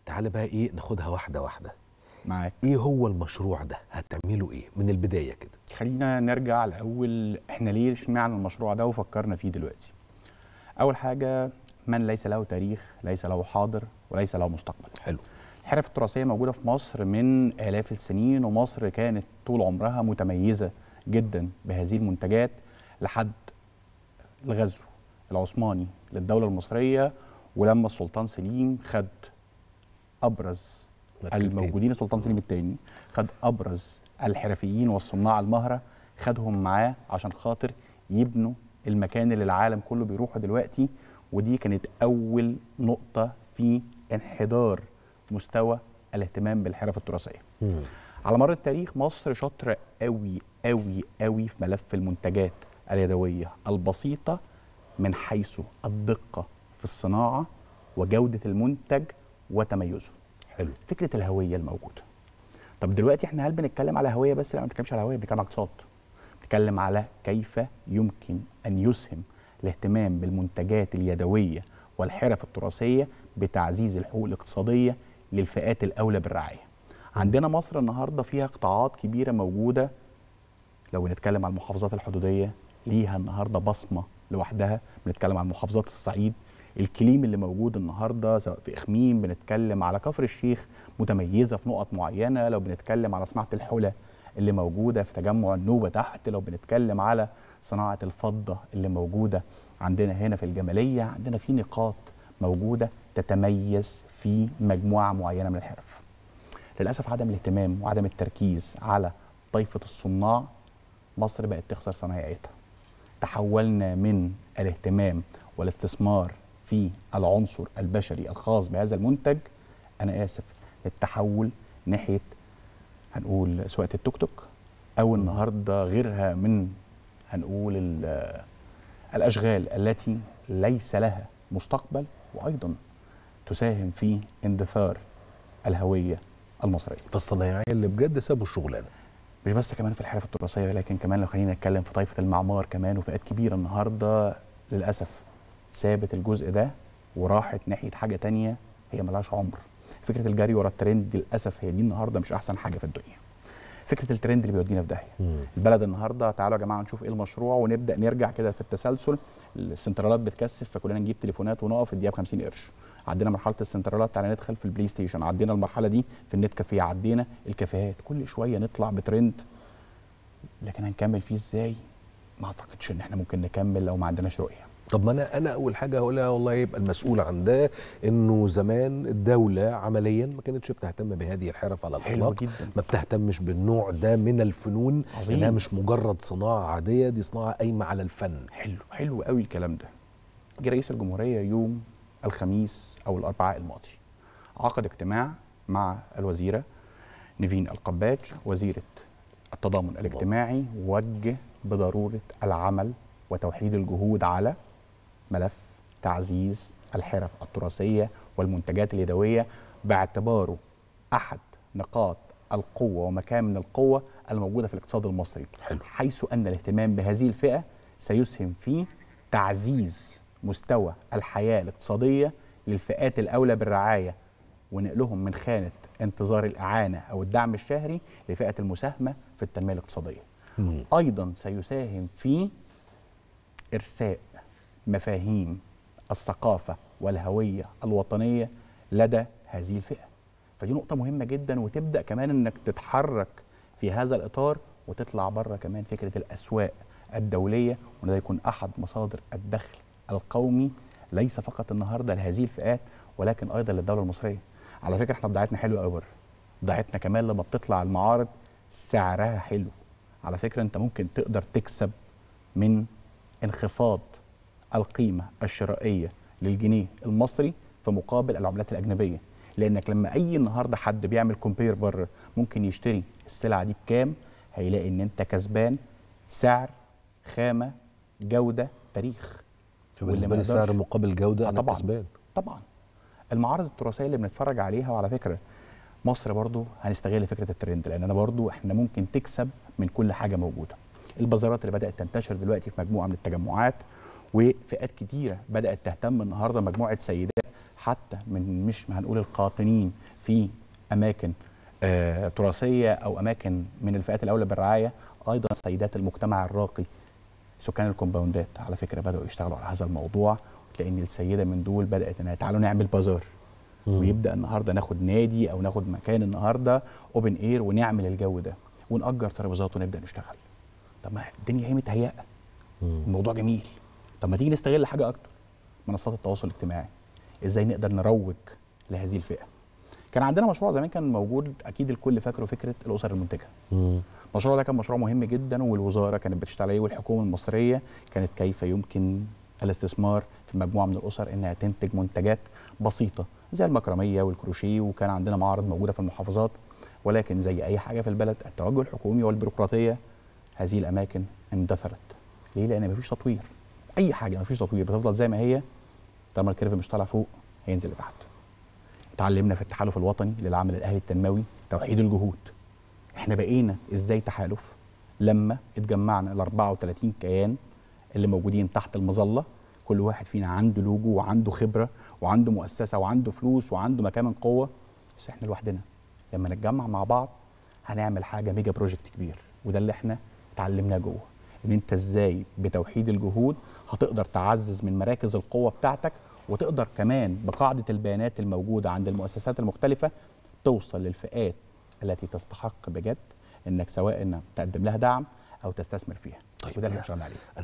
تعالى بقى ايه ناخدها واحده واحده معاك ايه هو المشروع ده هتعملوا ايه من البدايه كده خلينا نرجع لاول احنا ليه اشمعنى المشروع ده وفكرنا فيه دلوقتي اول حاجه من ليس له تاريخ ليس له حاضر وليس له مستقبل حلو الحرف التراثيه موجوده في مصر من الاف السنين ومصر كانت طول عمرها متميزه جدا بهذه المنتجات لحد الغزو العثماني للدوله المصريه ولما السلطان سليم خد ابرز مركبتين. الموجودين السلطان سليم الثاني خد ابرز الحرفيين والصناع المهره خدهم معاه عشان خاطر يبنوا المكان اللي العالم كله بيروحه دلوقتي ودي كانت اول نقطه في انحدار مستوى الاهتمام بالحرف التراثيه مم. على مر التاريخ مصر شاطره قوي قوي قوي في ملف المنتجات اليدويه البسيطه من حيث الدقه في الصناعه وجوده المنتج وتميزه حلو فكره الهويه الموجوده طب دلوقتي احنا هل بنتكلم على هويه بس لا ما بنتكلمش على هويه بنتكلم على اقتصاد بنتكلم على كيف يمكن ان يسهم الاهتمام بالمنتجات اليدويه والحرف التراثيه بتعزيز الحقوق الاقتصاديه للفئات الاولى بالرعايه عندنا مصر النهارده فيها قطاعات كبيره موجوده لو بنتكلم عن المحافظات الحدوديه ليها النهارده بصمه لوحدها بنتكلم عن محافظات الصعيد الكليم اللي موجود النهارده سواء في اخميم بنتكلم على كفر الشيخ متميزه في نقط معينه لو بنتكلم على صناعه الحلى اللي موجوده في تجمع النوبه تحت لو بنتكلم على صناعه الفضه اللي موجوده عندنا هنا في الجماليه عندنا في نقاط موجوده تتميز في مجموعه معينه من الحرف للاسف عدم الاهتمام وعدم التركيز على طائفه الصناع مصر بقت تخسر صنايعيتها تحولنا من الاهتمام والاستثمار في العنصر البشري الخاص بهذا المنتج انا اسف للتحول ناحيه هنقول سواقه التوك توك او النهارده غيرها من هنقول ال- الاشغال التي ليس لها مستقبل وايضا تساهم في اندثار الهويه المصريه فالصنايعيه اللي بجد سابوا الشغلانه مش بس كمان في الحرف التراثيه ولكن كمان لو خلينا نتكلم في طائفه المعمار كمان وفئات كبيره النهارده للاسف سابت الجزء ده وراحت ناحيه حاجه تانية هي ملهاش عمر فكره الجري ورا الترند دي للاسف هي دي النهارده مش احسن حاجه في الدنيا فكره الترند اللي بيودينا في داهيه مم. البلد النهارده تعالوا يا جماعه نشوف ايه المشروع ونبدا نرجع كده في التسلسل السنترالات بتكثف فكلنا نجيب تليفونات ونقف الدقيقه ب 50 قرش عدينا مرحله السنترالات تعالى ندخل في البلاي ستيشن عدينا المرحله دي في النت كافيه عدينا الكافيهات كل شويه نطلع بترند لكن هنكمل فيه ازاي ما اعتقدش ان احنا ممكن نكمل لو ما عندناش رؤيه طب ما انا انا اول حاجه هقولها والله يبقى المسؤول عن ده انه زمان الدوله عمليا ما كانتش بتهتم بهذه الحرف على حلو الاطلاق جدا ما بتهتمش بالنوع ده من الفنون عظيم. انها مش مجرد صناعه عاديه دي صناعه قايمه على الفن حلو حلو قوي الكلام ده جه رئيس الجمهوريه يوم الخميس او الاربعاء الماضي عقد اجتماع مع الوزيره نيفين القباج وزيره التضامن الاجتماعي وجه بضروره العمل وتوحيد الجهود على ملف تعزيز الحرف التراثيه والمنتجات اليدويه باعتباره احد نقاط القوه ومكان من القوه الموجوده في الاقتصاد المصري حلو. حيث ان الاهتمام بهذه الفئه سيسهم في تعزيز مستوى الحياه الاقتصاديه للفئات الاولى بالرعايه ونقلهم من خانه انتظار الاعانه او الدعم الشهري لفئه المساهمه في التنميه الاقتصاديه. مم. ايضا سيساهم في ارساء مفاهيم الثقافه والهويه الوطنيه لدى هذه الفئه. فدي نقطه مهمه جدا وتبدا كمان انك تتحرك في هذا الاطار وتطلع بره كمان فكره الاسواق الدوليه وان ده يكون احد مصادر الدخل القومي ليس فقط النهارده لهذه الفئات ولكن ايضا للدوله المصريه. على فكره احنا بضاعتنا حلوه قوي بره. بضاعتنا كمان لما بتطلع المعارض سعرها حلو. على فكره انت ممكن تقدر تكسب من انخفاض القيمه الشرائيه للجنيه المصري في مقابل العملات الاجنبيه لانك لما اي النهارده حد بيعمل كومبير بره ممكن يشتري السلعه دي بكام هيلاقي ان انت كسبان سعر خامه جوده تاريخ واللي بالنسبه ما لي سعر يقدرش- مقابل جوده آه انا طبعاً. كسبان طبعا المعارض التراثيه اللي بنتفرج عليها وعلى فكره مصر برضو هنستغل فكره الترند لان انا برضو احنا ممكن تكسب من كل حاجه موجوده البازارات اللي بدات تنتشر دلوقتي في مجموعه من التجمعات وفئات كتيره بدات تهتم النهارده مجموعه سيدات حتى من مش هنقول القاطنين في اماكن آه تراثيه او اماكن من الفئات الاولى بالرعايه ايضا سيدات المجتمع الراقي سكان الكومباوندات على فكره بداوا يشتغلوا على هذا الموضوع تلاقي ان السيده من دول بدات انها تعالوا نعمل بازار ويبدا النهارده ناخد نادي او ناخد مكان النهارده اوبن اير ونعمل الجو ده ونأجر ترابيزات ونبدا نشتغل طب ما الدنيا هي متهيئه الموضوع جميل طب ما تيجي نستغل حاجه اكتر منصات التواصل الاجتماعي ازاي نقدر نروج لهذه الفئه كان عندنا مشروع زمان كان موجود اكيد الكل فاكره فكره الاسر المنتجه المشروع ده كان مشروع مهم جدا والوزاره كانت بتشتغل عليه والحكومه المصريه كانت كيف يمكن الاستثمار في مجموعه من الاسر انها تنتج منتجات بسيطه زي المكرميه والكروشيه وكان عندنا معارض موجوده في المحافظات ولكن زي اي حاجه في البلد التوجه الحكومي والبيروقراطيه هذه الاماكن اندثرت ليه لان مفيش تطوير اي حاجه مفيش تطوير بتفضل زي ما هي طالما الكيرف مش طالع فوق هينزل لتحت اتعلمنا في التحالف الوطني للعمل الاهلي التنموي توحيد الجهود احنا بقينا ازاي تحالف لما اتجمعنا ال 34 كيان اللي موجودين تحت المظله كل واحد فينا عنده لوجو وعنده خبره وعنده مؤسسه وعنده فلوس وعنده مكان من قوه بس احنا لوحدنا لما نتجمع مع بعض هنعمل حاجه ميجا بروجكت كبير وده اللي احنا اتعلمناه جوه ان انت ازاي بتوحيد الجهود هتقدر تعزز من مراكز القوه بتاعتك وتقدر كمان بقاعده البيانات الموجوده عند المؤسسات المختلفه توصل للفئات التي تستحق بجد انك سواء انك تقدم لها دعم او تستثمر فيها طيب وده اللي أنا- اشتغلنا عليه